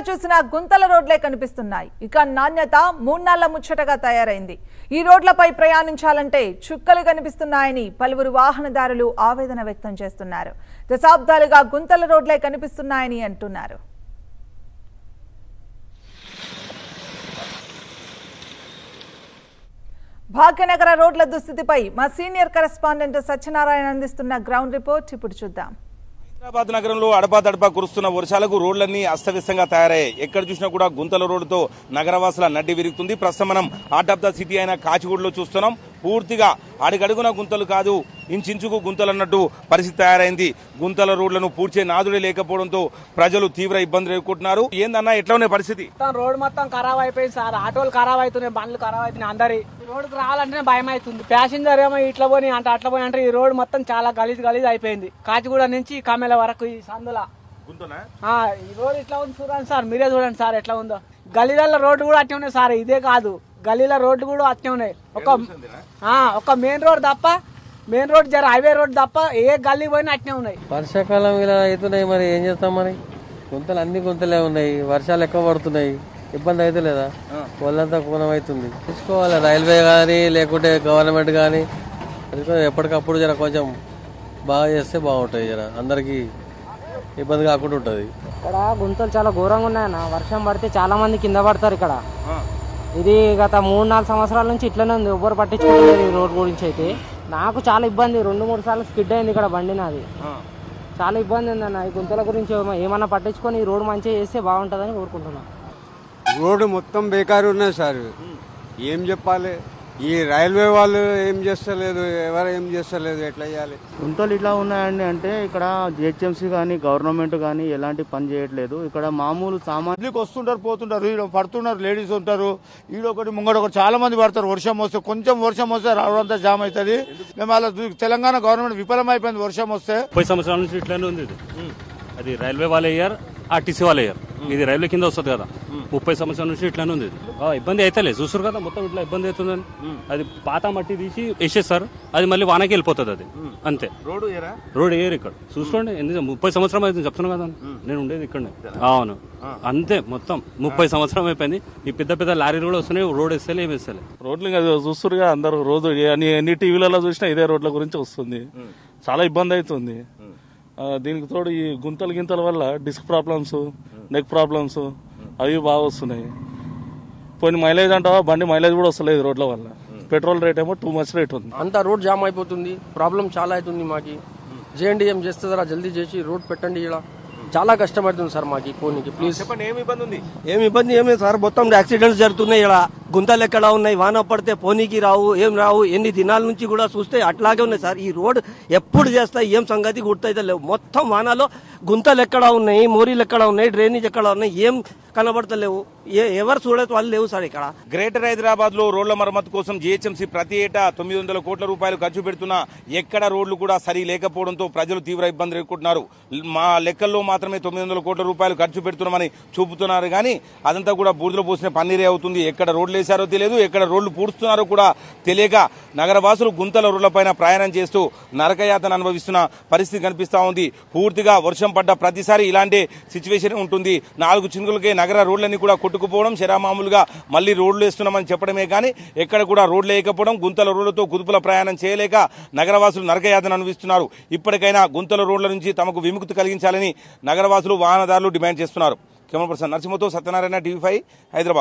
చూసినా గుంతల రోడ్లే కనిపిస్తున్నాయి ఇక నాణ్యత మూన్నాళ్ల ముచ్చటగా తయారైంది ఈ రోడ్లపై ప్రయాణించాలంటే చుక్కలు కనిపిస్తున్నాయని పలువురు వాహనదారులు ఆవేదన వ్యక్తం చేస్తున్నారు దశాబ్దాలుగా గుంతల రోడ్లే కనిపిస్తున్నాయని అంటున్నారు భాగ్యనగర రోడ్ల దుస్థితిపై మా సీనియర్ కరెస్పాండెంట్ సత్యనారాయణ అందిస్తున్న గ్రౌండ్ రిపోర్ట్ ఇప్పుడు చూద్దాం హైదరాబాద్ నగరంలో అడపాదడపా కురుస్తున్న వర్షాలకు రోడ్లన్నీ అస్తవ్యస్తంగా తయారయ్యాయి ఎక్కడ చూసినా కూడా గుంతల రోడ్డుతో నగరవాసుల నడ్డి విరుగుతుంది ప్రస్తుతం మనం హార్ట్ ఆఫ్ ద సిటీ అయిన కాచిగూడలో చూస్తున్నాం పూర్తిగా అడుగడుగున గుంతలు కాదు ఇంచుకు గుంతలు అన్నట్టు పరిస్థితి తయారైంది గుంతల రోడ్లను పూడ్చే నాదుడే లేకపోవడంతో ప్రజలు తీవ్ర ఇబ్బందులు ఎదుర్కొంటున్నారు ఏందన్నా ఎట్లా ఉన్నాయి పరిస్థితి మొత్తం రోడ్ మొత్తం ఖరాబ్ అయిపోయింది సార్ ఆటోలు ఖరాబ్ అవుతున్నాయి బండ్లు ఖరాబ్ అవుతున్నాయి అందరి ఈ రోడ్డుకు రావాలంటేనే భయం అవుతుంది ప్యాసింజర్ ఏమో ఇట్లా పోని అంటే అట్లా పోయి అంటే ఈ రోడ్ మొత్తం చాలా గలీజ్ గలీజ్ అయిపోయింది కాచిగూడ నుంచి కమెల వరకు ఈ సందుల ఆ, ఈ రోడ్ ఇట్లా ఉంది చూడండి సార్ మీరే చూడండి సార్ ఎట్లా ఉందో గలీల రోడ్డు కూడా అట్నే ఉన్నాయి సార్ ఇదే కాదు గలీల రోడ్డు కూడా అట్నే ఉన్నాయి ఒక ఆ, ఒక మెయిన్ రోడ్ తప్ప మెయిన్ రోడ్ జర హైవే రోడ్ తప్ప ఏ గల్లీ పోయినా అట్నే ఉన్నాయి వర్షాకాలం ఇలా అవుతున్నాయి మరి ఏం చేస్తాం మరి గుంతలు అన్ని గుంతలే ఉన్నాయి వర్షాలు ఎక్కువ పడుతున్నాయి ఇబ్బంది అయితే లేదా వాళ్ళంతా కూనం అవుతుంది చూసుకోవాలి రైల్వే కానీ లేకుంటే గవర్నమెంట్ కానీ ఎప్పటికప్పుడు జర కొంచెం బాగా చేస్తే బాగుంటుంది జర అందరికి ఇబ్బంది కాకుండా ఉంటుంది ఇక్కడ గుంతలు చాలా ఘోరంగా ఉన్నాయన్న వర్షం పడితే చాలా మంది కింద పడతారు ఇక్కడ ఇది గత మూడు నాలుగు సంవత్సరాల నుంచి ఇట్లనే ఉంది ఎవ్వరు పట్టించుకోలేదు ఈ రోడ్ గురించి అయితే నాకు చాలా ఇబ్బంది రెండు మూడు సార్లు స్కిడ్ అయింది ఇక్కడ బండి నాది చాలా ఇబ్బంది ఉందన్న ఈ గుంతల గురించి ఏమ- ఏమన్నా పట్టించుకొని ఈ రోడ్ మంచిగా చేస్తే బాగుంటుందని కోరుకుంటున్నాను రోడ్డు మొత్తం బేకారు ఉన్నది సార్ ఏం చెప్పాలి ఈ రైల్వే వాళ్ళు ఏం చేస్తలేదు ఎవరు ఏం చేస్తలేదు ఎట్లా చేయాలి గుంతలు ఇట్లా ఉన్నాయండి అంటే ఇక్కడ జిహెచ్ఎంసీ కానీ గవర్నమెంట్ కానీ ఎలాంటి పని చేయట్లేదు ఇక్కడ మామూలు సామాన్ పబ్లిక్ వస్తుంటారు పోతుంటారు ఈడ పడుతున్నారు లేడీస్ ఉంటారు ఈడ ఒకటి ముంగడ ఒకటి చాలా మంది పడతారు వర్షం వస్తే కొంచెం వర్షం వస్తే రావడంతా జామ్ అవుతుంది మేము అలా చూ- తెలంగాణ గవర్నమెంట్ విఫలం అయిపోయింది వర్షం వస్తే ముప్పై సంవత్సరాల నుంచి ఇట్లానే ఉంది ఇది అది రైల్వే వాళ్ళ ఇయర్ ఆర్టీసీ వాళ్ళ ఇయర్ ఇది రైల్వే కింద వస్తుంది కదా ముప్పై సంవత్సరాల నుంచి ఇట్లానే ఉంది ఇది ఆ, ఇబ్బంది అయితే లేదు చూస్తారు కదా మొత్తం ఇట్లా ఇబ్బంది అవుతుందని అది పాత మట్టి తీసి వేసేస్తారు అది మళ్ళీ వానకి వెళ్ళిపోతుంది అది అంతే రోడ్డు ఏరా రోడ్ ఏర్ ఇక్కడ చూసుకోండి ఎన్ని ముప్పై సంవత్సరం అవుతుంది చెప్తున్నా కదా నేను ఉండేది ఇక్కడనే అవును అంతే మొత్తం ముప్పై సంవత్సరం అయిపోయింది ఈ పెద్ద పెద్ద లారీలు కూడా వస్తున్నాయి రోడ్ వేస్తలే ఏమి వేస్తలే రోడ్లు ఇంకా చూస్తురుగా అందరూ రోజు ఎన్ని ఎన్ని టీవీలలో చూసినా ఇదే రోడ్ల గురించి వస్తుంది చాలా ఇబ్బంది అవుతుంది ఆ, దీనికి తోడు ఈ గుంతలు గింతల వల్ల డిస్క్ ప్రాబ్లమ్స్ నెక్ ప్రాబ్లమ్స్ అవి బాగా వస్తున్నాయి పోయిన మైలేజ్ అంటావా బండి మైలేజ్ కూడా వస్తలేదు రోడ్ల వల్ల పెట్రోల్ రేట్ ఏమో టూ మచ్ రేట్ ఉంది అంతా రోడ్ జామ్ అయిపోతుంది ప్రాబ్లం చాలా అవుతుంది మాకి జేఎన్డీఎం చేస్తుందా జల్దీ చేసి రోడ్ పెట్టండి ఇలా చాలా కష్టమవుతుంది సార్ మాకి పోనీకి ప్లీజ్ చెప్పండి ఏమి ఇబ్బంది ఉంది ఏమి ఇబ్బంది ఏమి సార్ మొత్తం యాక్సిడెంట్స్ జరుగుతున్నాయి ఇక్కడ గుంతలు ఎక్కడ ఉన్నాయి వాన పడితే పోనీకి రావు ఏం రావు ఎన్ని దినాల నుంచి కూడా చూస్తే అట్లాగే ఉన్నాయి సార్ ఈ రోడ్ ఎప్పుడు చేస్తాయి ఏం సంగతి గుర్తయితే లేవు మొత్తం వానలో గుంతలు ఎక్కడ ఉన్నాయి మోరీలు ఎక్కడ ఉన్నాయి డ్రైనేజ్ ఎక్కడ ఉన్నాయి ఏం కనబడతలేవు ఏ ఎవరు చూడదు వాళ్ళు లేవు సార్ ఇక్కడ గ్రేటర్ హైదరాబాద్ లో రోడ్ల మరమ్మతు కోసం జీహెచ్ఎంసీ ప్రతి ఏటా తొమ్మిది వందల కోట్ల రూపాయలు ఖర్చు పెడుతున్నా ఎక్కడ రోడ్లు కూడా సరి లేకపోవడంతో ప్రజలు తీవ్ర ఇబ్బందులు ఎదుర్కొంటున్నారు మా లెక్కల్లో మాత్రమే తొమ్మిది వందల కోట్ల రూపాయలు ఖర్చు పెడుతున్నామని చూపుతున్నారు కానీ అదంతా కూడా బూడిదలో పోసిన పన్నీరే అవుతుంది ఎక్కడ రోడ్లు వేశారో తెలియదు ఎక్కడ రోడ్లు పూడుస్తున్నారో కూడా తెలియక నగరవాసులు గుంతల రోడ్లపైన ప్రయాణం చేస్తూ నరకయాతన అనుభవిస్తున్న పరిస్థితి కనిపిస్తా ఉంది పూర్తిగా వర్షం పడ్డ ప్రతిసారి ఇలాంటి సిచ్యువేషన్ ఉంటుంది నాలుగు చినుకులకే నగర రోడ్లన్నీ కూడా కొట్టుకుపోవడం శరామామూలుగా మళ్ళీ రోడ్లు వేస్తున్నామని చెప్పడమే కానీ ఎక్కడ కూడా రోడ్లు వేయకపోవడం గుంతల రోడ్లతో కుదుపుల ప్రయాణం చేయలేక నగరవాసులు నరకయాతన అనుభవిస్తున్నారు ఇప్పటికైనా గుంతల రోడ్ల నుంచి తమకు విముక్తి కలిగించాలని నగరవాసులు వాహనదారులు డిమాండ్ చేస్తున్నారు కెమెరా పర్సన్ నరసింహతో సత్యనారాయణ టీవీ ఫైవ్ హైదరాబాద్